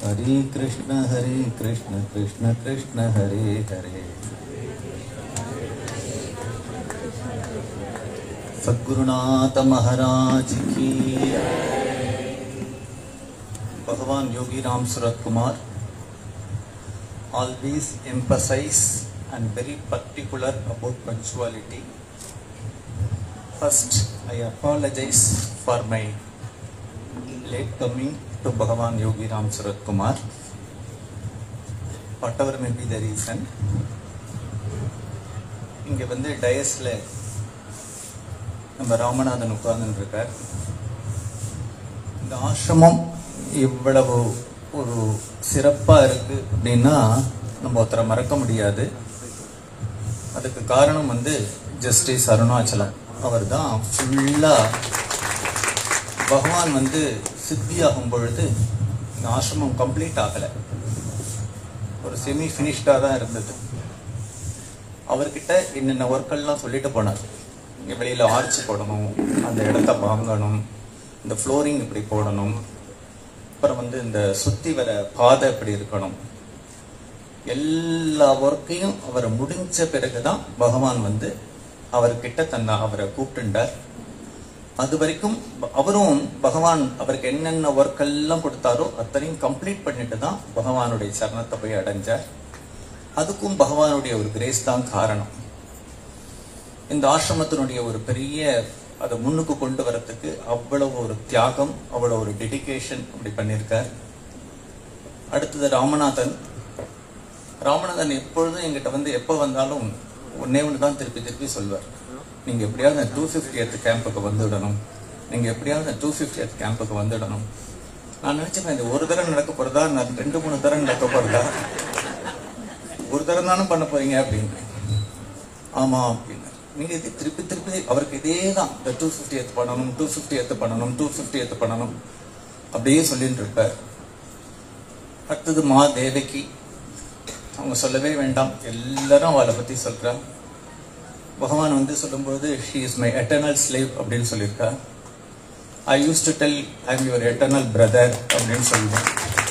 हरे कृष्ण हरे कृष्ण कृष्ण कृष्ण हरे हरे सद्गुरुनाथ महाराज की भगवान योगी राम सूरत Kumar always emphasize and very particular about punctuality. First, I apologize for my late coming to Bhagavan Yogi Ram Surat Kumar. Whatever may be the reason. இங்கே வந்து டயஸில் நம்ம ராமநாதன் உட்கார்ந்துட்டு இருக்கார் இந்த ஆசிரமம் இவ்வளவு ஒரு சிறப்பாக இருக்கு அப்படின்னா நம்ம ஒருத்தரை மறக்க முடியாது அதுக்கு காரணம் வந்து ஜஸ்டிஸ் அருணாச்சலம் அவர் தான் ஃபுல்லாக பகவான் வந்து சித்தியாகும் பொழுது இந்த ஆசிரமம் கம்ப்ளீட் ஆகலை ஒரு செமி ஃபினிஷ்டாக தான் இருந்தது அவர்கிட்ட என்னென்ன ஒர்க்கெல்லாம் சொல்லிட்டு போனார் இங்கே வெளியில் ஆர்ச் போடணும் அந்த இடத்த வாங்கணும் இந்த ஃப்ளோரிங் இப்படி போடணும் அப்புறம் வந்து இந்த சுற்றி வர பாதை இப்படி இருக்கணும் எல்லா ஒர்க்கையும் அவர் முடிஞ்ச பிறகுதான் பகவான் வந்து அவர்கிட்ட தன்னை அவரை கூப்பிட்டுண்டார் அது வரைக்கும் ப- அவரும் பகவான் அவருக்கு என்னென்ன ஒர்க் எல்லாம் கொடுத்தாரோ அத்தனையும் கம்ப்ளீட் பண்ணிட்டு தான் பகவானுடைய சரணத்தை போய் அடைஞ்சார் அதுக்கும் பகவானுடைய ஒரு கிரேஸ் தான் காரணம் இந்த ஆசிரமத்தினுடைய ஒரு பெரிய அதை முன்னுக்கு கொண்டு வரத்துக்கு அவ்வளவு ஒரு தியாகம் அவ்வளவு ஒரு டெடிகேஷன் அப்படி பண்ணியிருக்கார் அடுத்தது ராமநாதன் ராமநாதன் எப்பொழுதும் எங்கிட்ட வந்து எப்போ வந்தாலும் ஒன்னே ஒன்று தான் திருப்பி திருப்பி சொல்வார் நீங்க எப்படியாவது டூ ஃபிஃப்டியத் கேம்புக்கு வந்துடணும் நீங்க எப்படியாவது டூ ஃபிஃப்டியத் கேம்புக்கு வந்துடணும் நான் நினைச்சேன் இது ஒரு தடவை நடக்க போறதா நான் ரெண்டு மூணு தடவை நடக்க போறதா ஒரு தரம் தானே பண்ண போறீங்க அப்படின்னு ஆமா அப்படின்னு நீங்க இது திருப்பி திருப்பி அவருக்கு இதே தான் இந்த டூ ஃபிஃப்டி எத்து பண்ணணும் டூ ஃபிஃப்டி எத்து பண்ணணும் டூ ஃபிஃப்டி எத்து பண்ணணும் அப்படியே சொல்லிட்டு இருப்பார் அடுத்தது மா தேவகி அவங்க சொல்லவே வேண்டாம் எல்லாரும் அவளை பத்தி சொல்றா பகவான் வந்து சொல்லும்போது she is my eternal slave அப்படின்னு சொல்லியிருக்கா I used to tell I am your eternal brother அப்படின்னு சொல்லுவேன்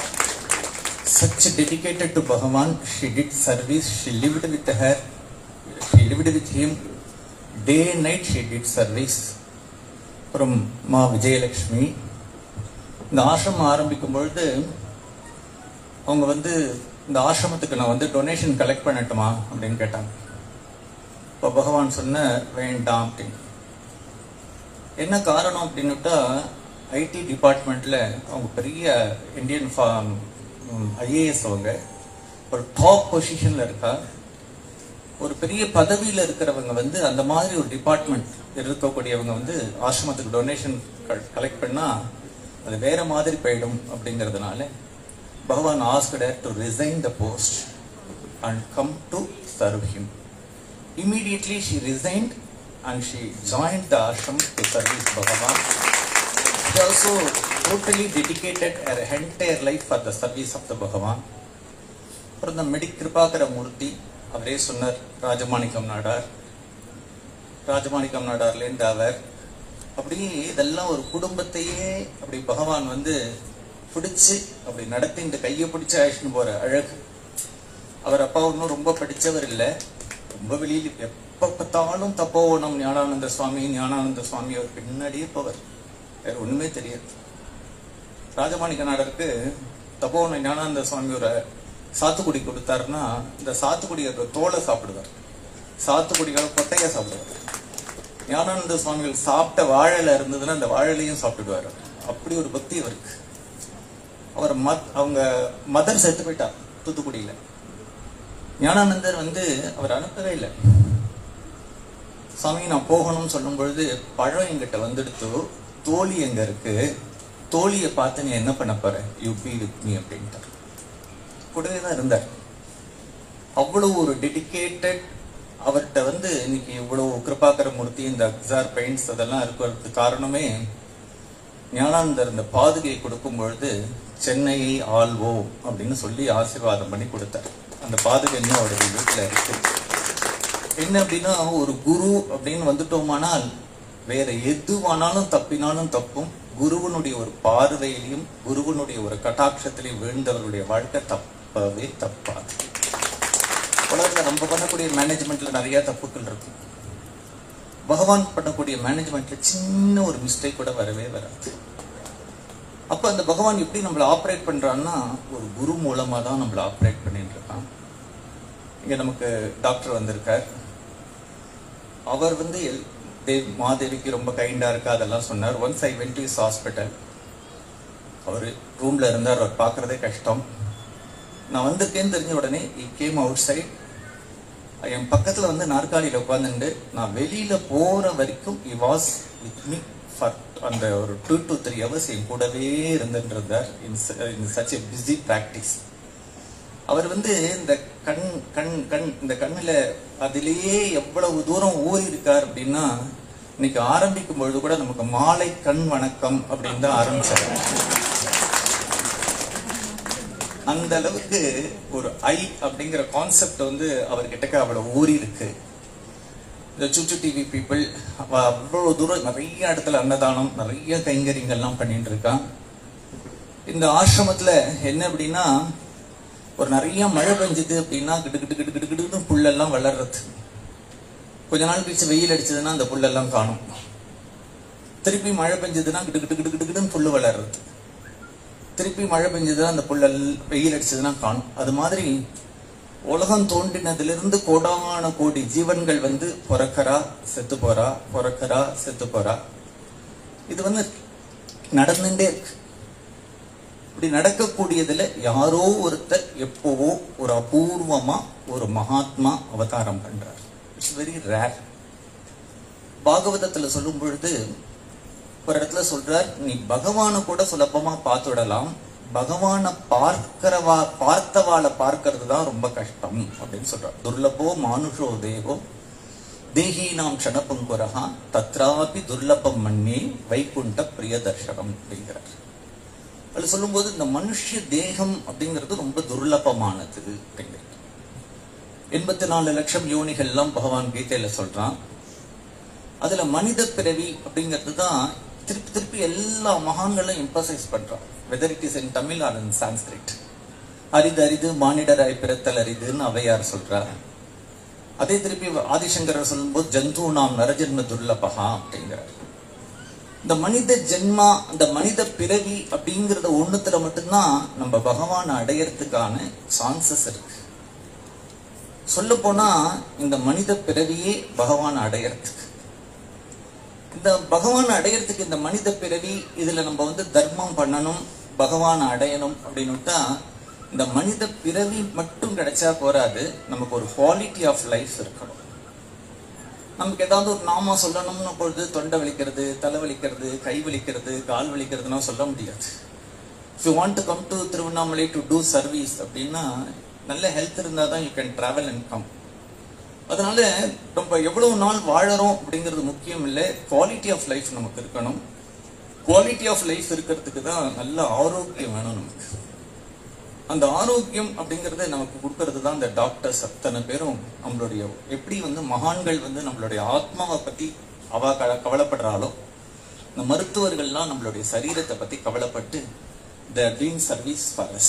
such dedicated to Bhagavan. She did service. She lived with her. She lived with him. Day and night she did service. அப்புறம் மா விஜயலட்சுமி இந்த ஆசிரமம் ஆரம்பிக்கும் பொழுது அவங்க வந்து இந்த ஆசிரமத்துக்கு நான் வந்து டொனேஷன் கலெக்ட் பண்ணட்டுமா அப்படின்னு கேட்டாங்க இப்போ பகவான் சொன்ன வேண்டாம் அப்படின்னு என்ன காரணம் அப்படின்னுட்டா ஐடி டிபார்ட்மெண்ட்ல அவங்க பெரிய இந்தியன் ஐஏஎஸ் அவங்க ஒரு டாப் பொசிஷன்ல இருக்கா ஒரு பெரிய பதவியில இருக்கிறவங்க வந்து அந்த மாதிரி ஒரு டிபார்ட்மெண்ட் இருக்கக்கூடியவங்க வந்து ஆசிரமத்துக்கு டொனேஷன் கலெக்ட் பண்ணா அது வேற மாதிரி போயிடும் அப்படிங்கிறதுனால பகவான் asked to resign the post and come to serve him Immediately she resigned and she joined the ashram to service Bhagavan. She also totally dedicated her entire life for the service of the Bhagavan. அப்புறம் இந்த மெடி கிருபாகர மூர்த்தி அவரே சொன்னார் ராஜமாணிக்கம் நாடார் ராஜமாணிக்கம் நாடார்லேருந்து அவர் அப்படி இதெல்லாம் ஒரு குடும்பத்தையே அப்படி பகவான் வந்து பிடிச்சு அப்படி நடத்தி இந்த கையை பிடிச்சு அழைச்சின்னு போற அழகு அவர் அப்பா ஒன்றும் ரொம்ப படிச்சவர் இல்லை ரொம்ப வெளியில் எப்ப பார்த்தாலும் தப்போவனம் ஞானானந்த சுவாமி ஞானானந்த சுவாமி அவர் பின்னாடியே போவர் வேற ஒண்ணுமே தெரியாது ராஜமாணிக்க நாடருக்கு தப்போவன ஞானானந்த சுவாமி ஒரு சாத்துக்குடி கொடுத்தாருன்னா இந்த சாத்துக்குடியோட தோலை சாப்பிடுவார் சாத்துக்குடியோட கொட்டையை சாப்பிடுவார் ஞானானந்த சுவாமிகள் சாப்பிட்ட வாழையில இருந்ததுன்னா அந்த வாழையிலையும் சாப்பிட்டுடுவார் அப்படி ஒரு பக்தி அவருக்கு அவர் மத் அவங்க மதர் செத்து போயிட்டா தூத்துக்குடியில ஞானானந்தர் வந்து அவர் அனுப்பவே இல்லை சாமி நான் போகணும்னு சொல்லும் பொழுது பழம் எங்கிட்ட வந்துடுத்து தோழி எங்க இருக்கு தோழியை பார்த்து நீ என்ன பண்ண போற யூ பி வித் மீ அப்படின்ட்டார் கூடவே தான் இருந்தார் அவ்வளவு ஒரு டெடிகேட்டட் அவர்கிட்ட வந்து இன்னைக்கு இவ்வளவு கிருபாகர மூர்த்தி இந்த அக்ஸார் பெயிண்ட்ஸ் அதெல்லாம் இருக்கிறதுக்கு காரணமே ஞானானந்தர் இந்த பாதுகையை கொடுக்கும் பொழுது சென்னையை ஆள்வோம் அப்படின்னு சொல்லி ஆசீர்வாதம் பண்ணி கொடுத்தார் அந்த பாதுகை இன்னும் அவருடைய வீட்டுல இருக்கு என்ன அப்படின்னா ஒரு குரு அப்படின்னு வந்துட்டோமானால் வேற எதுவானாலும் தப்பினாலும் தப்பும் குருவனுடைய ஒரு பார்வையிலையும் குருவனுடைய ஒரு கட்டாட்சத்திலையும் வீழ்ந்தவர்களுடைய வாழ்க்கை தப்பவே தப்பாது உலகத்துல நம்ம பண்ணக்கூடிய மேனேஜ்மெண்ட்ல நிறைய தப்புக்கள் இருக்கு பகவான் பண்ணக்கூடிய மேனேஜ்மெண்ட்ல சின்ன ஒரு மிஸ்டேக் கூட வரவே வராது அப்ப அந்த பகவான் எப்படி நம்மளை ஆப்ரேட் பண்றான்னா ஒரு குரு மூலமா தான் நம்மளை ஆப்ரேட் பண்ணிட்டு இருக்கான் இங்க நமக்கு டாக்டர் வந்திருக்கார் அவர் வந்து எல் தேவ் மாதேவிக்கு ரொம்ப கைண்டா இருக்கா அதெல்லாம் சொன்னார் once I went is hospital அவர் ரூம்ல இருந்தார் அவர் பார்க்கறதே கஷ்டம் நான் வந்திருக்கேன்னு தெரிஞ்ச உடனே இ கேம் அவுட் சைட் என் பக்கத்துல வந்து நாற்காலியில உட்காந்துட்டு நான் வெளியில போற வரைக்கும் he was with me for அந்த ஒரு டூ டு த்ரீ ஹவர்ஸ் என் கூடவே இருந்துருந்தார் in in such a busy practice அவர் வந்து இந்த கண் கண் கண் இந்த கண்ணுல அதிலேயே எவ்வளவு தூரம் ஊறி இருக்கார் அப்படின்னா இன்னைக்கு ஆரம்பிக்கும் பொழுது கூட நமக்கு மாலை கண் வணக்கம் அப்படின்னு தான் ஆரம்பிச்சாரு அந்த அளவுக்கு ஒரு ஐ அப்படிங்கிற கான்செப்ட் வந்து அவர்கிட்ட அவ்வளவு ஊறி இருக்கு இந்த சுச்சு டிவி பீப்புள் அவ்வளவு தூரம் நிறைய இடத்துல அன்னதானம் நிறைய கைங்கரியங்கள்லாம் பண்ணிட்டு இருக்கான் இந்த ஆசிரமத்துல என்ன அப்படின்னா ஒரு நிறைய மழை பெஞ்சது அப்படின்னா கிட்டு கிட்டு கிட்டு கிட்டு கிட்டுன்னு புல்லெல்லாம் வளர்றது கொஞ்ச நாள் கழிச்சு வெயில் அடிச்சதுன்னா அந்த புல்லெல்லாம் காணும் திருப்பி மழை பெஞ்சதுன்னா கிட்டு கிட்டு கிட்டு கிட்டு கிட்டுன்னு புல்லு வளர்றது திருப்பி மழை பெஞ்சதுன்னா அந்த புல்லல் வெயில் அடிச்சதுன்னா காணும் அது மாதிரி உலகம் தோன்றினதிலிருந்து கோடான கோடி ஜீவன்கள் வந்து பிறக்கறா செத்து போறா பிறக்கறா செத்து போறா இது வந்து நடந்துட்டே இருக்கு இப்படி நடக்கக்கூடியதுல யாரோ ஒருத்தர் எப்போவோ ஒரு அபூர்வமா ஒரு மகாத்மா அவதாரம் பண்றார் இட்ஸ் வெரி ரேர் பாகவதத்துல சொல்லும் பொழுது ஒரு இடத்துல சொல்றார் நீ பகவானை கூட சுலபமா பார்த்துடலாம் பகவானை பார்க்கிறவா பார்த்தவாளை பார்க்கறது தான் ரொம்ப கஷ்டம் அப்படின்னு சொல்றார் துர்லபோ மானுஷோ தேவோ தேகி நாம் க்ஷணபங்குரஹா தத்ராபி துர்லபம் மண்ணே வைகுண்ட பிரியதர்ஷனம் அப்படிங்கிறார் அது சொல்லும்போது இந்த மனுஷ தேகம் அப்படிங்கிறது ரொம்ப துர்லபமானது அப்படிங்கிறது எண்பத்தி நாலு லட்சம் யோனிகள்லாம் பகவான் கீதையில சொல்றான் அதுல மனித பிறவி அப்படிங்கிறது தான் திருப்பி திருப்பி எல்லா மகான்களும் எம்பசைஸ் பண்றான் whether it is in Tamil or in Sanskrit அரிது அரிது மானிடராய் பிறத்தல் அரிதுன்னு அவையார் சொல்றார் அதே திருப்பி ஆதிசங்கரர் சொல்லும்போது ஜந்து நாம் நரஜன்ம துர்லபகா அப்படிங்கிறார் இந்த மனித ஜென்மா அந்த மனித பிறவி அப்படிங்கறத ஒண்ணுத்துல மட்டும்தான் நம்ம பகவானை அடையறதுக்கான சான்சஸ் இருக்கு சொல்ல போனா இந்த மனித பிறவியே பகவான் அடையறதுக்கு இந்த பகவான் அடையறதுக்கு இந்த மனித பிறவி இதுல நம்ம வந்து தர்மம் பண்ணணும் பகவானை அடையணும் அப்படின்னுட்டா இந்த மனித பிறவி மட்டும் கிடைச்சா போராது நமக்கு ஒரு குவாலிட்டி ஆஃப் லைஃப் இருக்கணும் நமக்கு ஏதாவது ஒரு நாம சொல்லணும்னு பொழுது தொண்டை வலிக்கிறது தலை வலிக்கிறது கை வலிக்கிறது கால் வலிக்கிறதுனா சொல்ல முடியாது if you want to come to Tiruvannamalai to do service அப்படின்னா நல்ல ஹெல்த் இருந்தால் தான் you can travel and come அதனால நம்ம எவ்வளவு நாள் வாழறோம் அப்படிங்கிறது முக்கியம் இல்லை குவாலிட்டி ஆஃப் லைஃப் நமக்கு இருக்கணும் குவாலிட்டி ஆஃப் லைஃப் இருக்கிறதுக்கு தான் நல்ல ஆரோக்கியம் வேணும் நமக்கு அந்த ஆரோக்கியம் அப்படிங்கறத நமக்கு கொடுக்கறது தான் இந்த டாக்டர்ஸ் அத்தனை பேரும் நம்மளுடைய எப்படி வந்து மகான்கள் வந்து நம்மளுடைய ஆத்மாவை பத்தி அவ க- கவலைப்படுறாளோ இந்த மருத்துவர்கள்லாம் நம்மளுடைய சரீரத்தை பத்தி கவலைப்பட்டு the doing service for us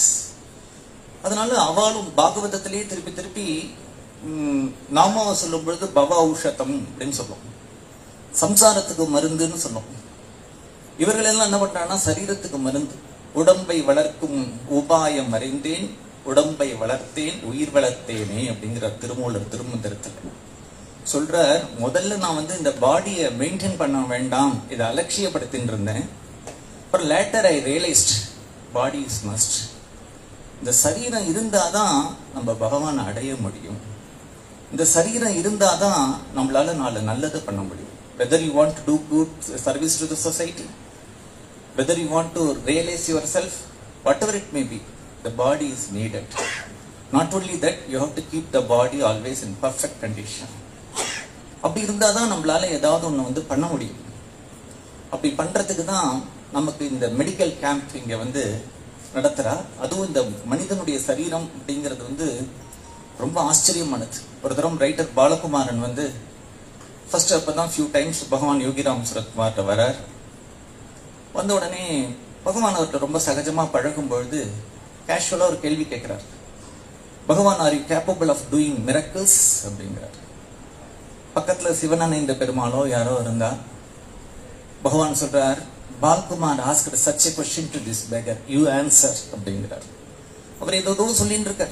அதனால அவளும் பாகவதத்திலேயே திருப்பி திருப்பி ம், நாமாவை சொல்லும் பொழுது பவ ஔஷதம் அப்படின்னு சொல்லும் சம்சாரத்துக்கு மருந்துன்னு சொல்லும் இவர்கள் எல்லாம் என்ன பண்றாங்கன்னா சரீரத்துக்கு மருந்து உடம்பை வளர்க்கும் உபாயம் அறிந்தேன் உடம்பை வளர்த்தேன் உயிர் வளர்த்தேனே அப்படிங்கிற திருமூலர் திருமந்திரத்துல சொல்றார் முதல்ல நான் வந்து இந்த பாடியை மெயின்டைன் பண்ண வேண்டாம் இதை அலட்சியப்படுத்தின்னு இருந்தேன் அப்புறம் later I realized body is must இந்த சரீரம் இருந்தாதான் நம்ம பகவானை அடைய முடியும் இந்த சரீரம் இருந்தாதான் நம்மளால நாலு நல்லது பண்ண முடியும் whether you want to do good service to the society whether you want to realize yourself whatever it may be the body is needed not only that you have to keep the body always in perfect condition அப்படி இருந்தாதான் நம்மளால ஏதாவது ஒண்ணு வந்து பண்ண முடியும் அப்படி பண்றதுக்கு தான் நமக்கு இந்த மெடிக்கல் கேம்ப் இங்க வந்து நடத்துறா அதுவும் இந்த மனிதனுடைய சரீரம் அப்படிங்கிறது வந்து ரொம்ப ஆச்சரியமானது ஒரு தரம் ரைட்டர் பாலகுமாரன் வந்து ஃபர்ஸ்ட் அப்பதான் ஃபியூ டைம்ஸ் பகவான் யோகிராம் சுரத்குமார்ட்ட வரார் வந்த உடனே பகவான் அவர்கிட்ட ரொம்ப சகஜமா பழகும் பொழுது கேஷுவலா ஒரு கேள்வி கேட்கிறார் பகவான் are you capable of doing miracles அப்படிங்கிறார் பக்கத்துல சிவனனைந்த பெருமாளோ யாரோ இருந்தா பகவான் சொல்றார் Balkumar asked such a question to this beggar you answer அப்படிங்கிறார் அவர் ஏதோ ஏதோ சொல்லிட்டு இருக்கார்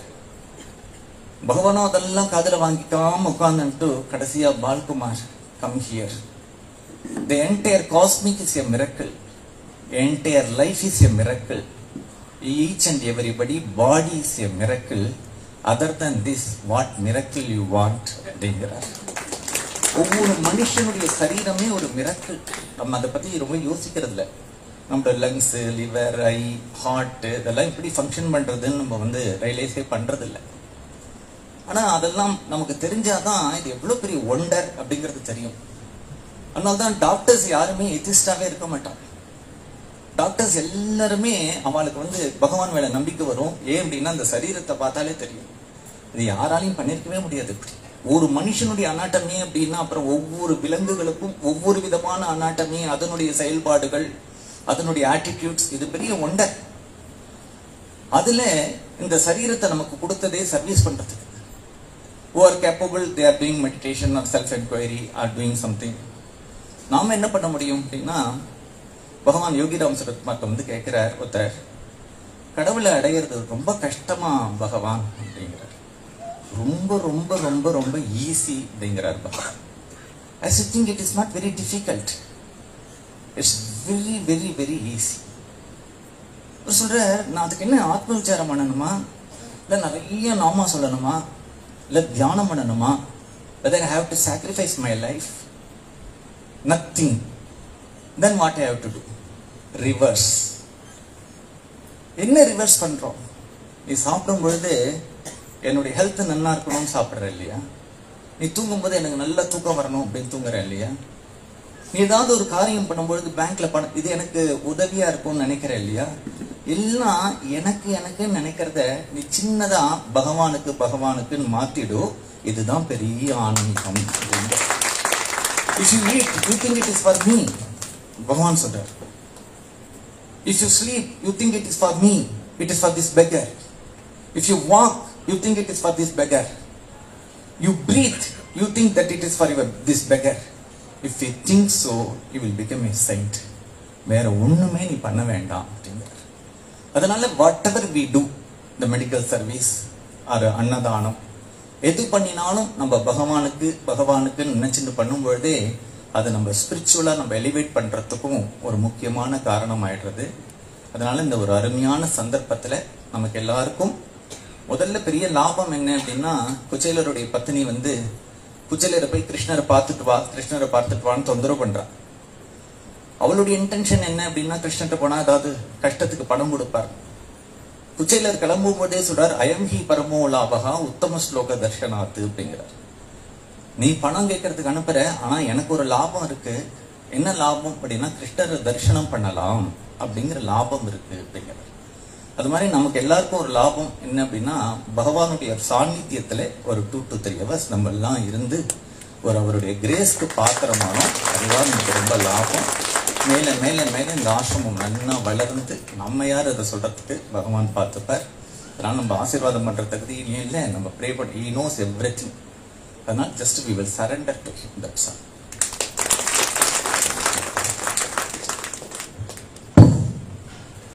பகவானோ அதெல்லாம் காதுல வாங்கிக்காம உட்கார்ந்துட்டு கடைசியா Balkumar come here the entire cosmic is a miracle entire life is a miracle each and everybody body is a miracle other than this what miracle you want அப்படிங்கிறார் ஒவ்வொரு மனுஷனுடைய சரீரமே ஒரு மிரக்கிள் நம்ம அதை பத்தி ரொம்ப யோசிக்கிறது இல்ல நம்மளோட லங்ஸ் லிவர் ஐ ஹார்ட் இதெல்லாம் எப்படி ஃபங்க்ஷன் பண்றதுன்னு நம்ம வந்து ரியலைஸே பண்றது இல்ல ஆனா அதெல்லாம் நமக்கு தெரிஞ்சாதான் இது எவ்வளவு பெரிய ஒண்டர் அப்படிங்கிறது தெரியும் அதனால தான் டாக்டர்ஸ் யாருமே எதிஸ்டாவே இருக்க மாட்டாங்க டாக்டர்ஸ் எல்லாருமே அவளுக்கு வந்து பகவான் மேல நம்பிக்கை வரும் ஏன் அப்படின்னா அந்த சரீரத்தை பார்த்தாலே தெரியும் இது யாராலையும் பண்ணிருக்கவே முடியாது இப்படி ஒரு மனுஷனுடைய அனாட்டமி அப்படின்னா அப்புறம் ஒவ்வொரு விலங்குகளுக்கும் ஒவ்வொரு விதமான அனாட்டமி அதனுடைய செயல்பாடுகள் அதனுடைய ஆட்டிடியூட்ஸ் இது பெரிய ஒண்டர் அதுல இந்த சரீரத்தை நமக்கு கொடுத்ததே சர்வீஸ் பண்றதுக்கு who are capable they are doing meditation or self enquiry are doing something நாம என்ன பண்ண முடியும் அப்படின்னா பகவான் யோகிராம் சரத்மார்ட்ட வந்து கேட்கிறார் ஒருத்தர் கடவுளை அடையிறது ரொம்ப கஷ்டமா பகவான் அப்படிங்கிறார் ரொம்ப ரொம்ப ரொம்ப ரொம்ப ஈஸி அப்படிங்கிறார் பகவான் as you think it is not very difficult it's very very very easy அவர் சொல்றார் நான் அதுக்கு என்ன ஆத்ம விசாரம் பண்ணணுமா இல்ல நிறைய நாமா சொல்லணுமா இல்ல தியானம் பண்ணணுமா whether I have to sacrifice my life nothing then what I have to do reverse என்ன ரிவர்ஸ் பண்றோம் நீ சாப்பிடும் பொழுது என்னுடைய ஹெல்த் நல்லா இருக்கணும்னு சாப்பிடுற இல்லையா நீ தூங்கும்போது எனக்கு நல்ல தூக்கம் வரணும் அப்படின்னு தூங்குற இல்லையா நீ ஏதாவது ஒரு காரியம் பண்ணும்பொழுது பேங்க்ல பணம் இது எனக்கு உதவியா இருக்கும்னு நினைக்கிற இல்லையா எல்லாம் எனக்கு எனக்கு நினைக்கிறத நீ சின்னதா பகவானுக்கு பகவானுக்குன்னு மாத்திடு இதுதான் பெரிய ஆன்மீகம் if you eat you think it is for me பகவான் சொல்றார் if you sleep you think it is for me it is for this beggar if you walk you think it is for this beggar you breathe you think that it is for your this beggar if you think so you will become a saint வேற ஒண்ணுமே நீ பண்ண வேண்டாம் அப்படிங்கிறார் அதனால whatever we two இந்த medical service அது அன்னதானம் எது பண்ணினாலும் நம்ம பகவானுக்கு பகவானுக்கு நினைச்சுட்டு பண்ணும் பொழுதே அது நம்ம ஸ்பிரிச்சுவலா நம்ம எலிவேட் பண்றதுக்கும் ஒரு முக்கியமான காரணம் ஆயிடுறது அதனால இந்த ஒரு அருமையான சந்தர்ப்பத்துல நமக்கு எல்லாருக்கும் முதல்ல பெரிய லாபம் என்ன அப்படின்னா குச்சேலருடைய பத்தினி வந்து குச்சேலரை போய் கிருஷ்ணரை பார்த்துட்டு வா கிருஷ்ணரை பார்த்துட்டு வான்னு தொந்தரவு பண்றான் அவளுடைய இன்டென்ஷன் என்ன அப்படின்னா கிருஷ்ணர்கிட்ட போனா ஏதாவது கஷ்டத்துக்கு பணம் கொடுப்பார் குச்சேலர் கிளம்பும் போதே சொல்றார் அயம் ஹி பரமோ லாபகா உத்தம ஸ்லோக தர்ஷனாத்து அப்படிங்கிறார் நீ பணம் கேட்கறதுக்கு அனுப்புற ஆனா எனக்கு ஒரு லாபம் இருக்கு என்ன லாபம் அப்படின்னா கிருஷ்ணரை தரிசனம் பண்ணலாம் அப்படிங்கிற லாபம் இருக்கு அப்படிங்கிறார் அது மாதிரி நமக்கு எல்லாருக்கும் ஒரு லாபம் என்ன அப்படின்னா பகவானுடைய சாநித்தியத்துல ஒரு டூ டு த்ரீ ஹவர்ஸ் நம்ம எல்லாம் இருந்து ஒரு அவருடைய கிரேஸ்க்கு பாத்திரமானோம் அதுதான் நமக்கு ரொம்ப லாபம் மேல மேல மேல இந்த ஆசிரமம் நல்லா வளர்ந்து நம்ம யார் அதை சொல்றதுக்கு பகவான் பார்த்துப்பார் அதனால நம்ம ஆசீர்வாதம் பண்ற தகுதியும் இல்லை நம்ம ப்ரே பண்ண ஈ நோஸ் எவ்ரி திங் அதனால் just we will surrender to him that's all